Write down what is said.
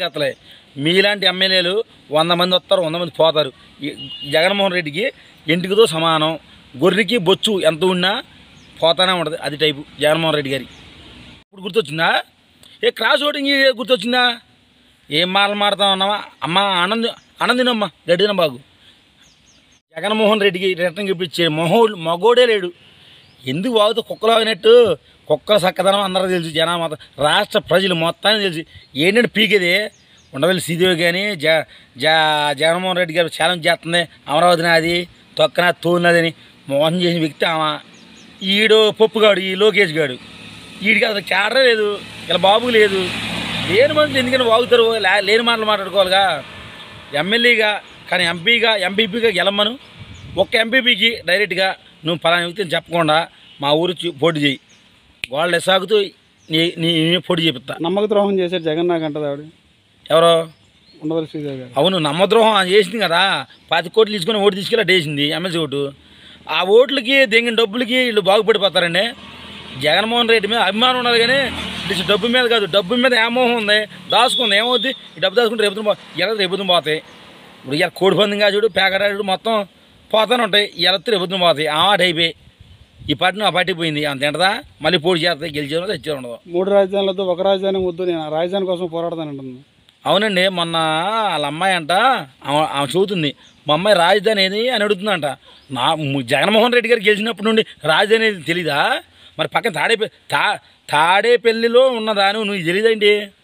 అసలే మీలాంటి ఎమ్మెల్యేలు వంద మంది వస్తారు వంద మంది పోతారు ఈ జగన్మోహన్ రెడ్డికి ఎంటికతో సమానం గొర్రెకి బొచ్చు ఎంత ఉన్నా పోతానే ఉంటుంది అది టైపు జగన్మోహన్ రెడ్డి గారి ఇప్పుడు గుర్తొచ్చిందా ఏ క్రాస్ ఓటింగ్ గుర్తొచ్చిందా ఏం మాటలు మాడుతా ఉన్నావా అమ్మ ఆనంది ఆనందినమ్మా గడిదిన బాగు జగన్మోహన్ రెడ్డికి రిటర్న్ ఇప్పించే మొహోడు మగోడే లేడు ఎందుకు వాగుతూ కుక్కలు ఆగినట్టు కుక్కల చక్కదనం అందరూ తెలుసు జనం మొత్తం రాష్ట్ర ప్రజలు మొత్తాన్ని తెలుసు ఏంటంటే పీకేది ఉండవల్లి శ్రీదేవి కానీ జ జ జగన్మోహన్ రెడ్డి గారు ఛాలెంజ్ చేస్తుంది అమరావతి నాది తొక్కన తోలినదని మోహన్ చేసిన వ్యక్తి ఆమె ఈడు పప్పుగాడు ఈ లోకేష్ గాడు వీడికి అసలు కేడరే లేదు ఇలా బాబు లేదు లేని మనుషులు ఎందుకని వాగుతారు లే- లేని మాటలు మాట్లాడుకోవాలిగా ఎమ్మెల్యేగా కానీ ఎంపీగా ఎంపీపీగా గెలమ్మను ఒక్క ఎంపీపీకి డైరెక్ట్గా నువ్వు పలానా వ్యక్తిని చెప్పకుండా మా ఊరు చూ- పోటీ చేయి వాళ్ళు సాగుతూ నీ నీ నీ పోటీ చేపిస్తా నమ్మక ద్రోహం చేశారు జగన్ నాకు అంటది ఆవిడ ఎవరో ఉండవల్లి శ్రీదేవి గారు అవును నమ్మద్రోహం అని చేసింది కదా పది కోట్లు తీసుకొని ఓటు తీసుకెళ్ళి అటు వేసింది ఎమ్మెల్సీ ఓటు ఆ ఓట్లకి దెంగిన డబ్బులకి వీళ్ళు బాగుపడిపోతారండి జగన్మోహన్ రెడ్డి మీద అభిమానం ఉన్నది కానీ ఇటు డబ్బు మీద కాదు డబ్బు మీద ఏమోహం ఉంది దాచుకుంది ఏమవుద్ది ఈ డబ్బు దాచుకుంటే రేపుతున్న పో ఇలా రేపుతున్న పోతాయి ఇప్పుడు ఇలా కోడి పందెం చూడు పేకరాడు మొత్తం పోతానే ఉంటాయి ఇలా రేపుతున్న పోతాయి ఆ మాట అయిపోయి ఈ పార్టీని ఆ పార్టీ పోయింది అంత తింటదా మళ్ళీ పోటీ చేస్తాయి గెలిచేదో తెచ్చేది ఉండదు మూడు రాజధానులతో ఒక రాజధాని వద్దు నేను ఆ రాజధాని కోసం పోరాడతానంటుంది అవునండి మొన్న వాళ్ళ అమ్మాయి అంట ఆమె ఆమె చెబుతుంది మా అమ్మాయి రాజధాని ఏది అని అడుగుతుందంట నా ము- జగన్మోహన్ రెడ్డి గారు గెలిచినప్పటి నుండి రాజధాని అనేది తెలీదా మరి పక్కన తాడే తా తాడేపల్లిలో ఉన్నదా నువ్వు నీకు తెలియదండి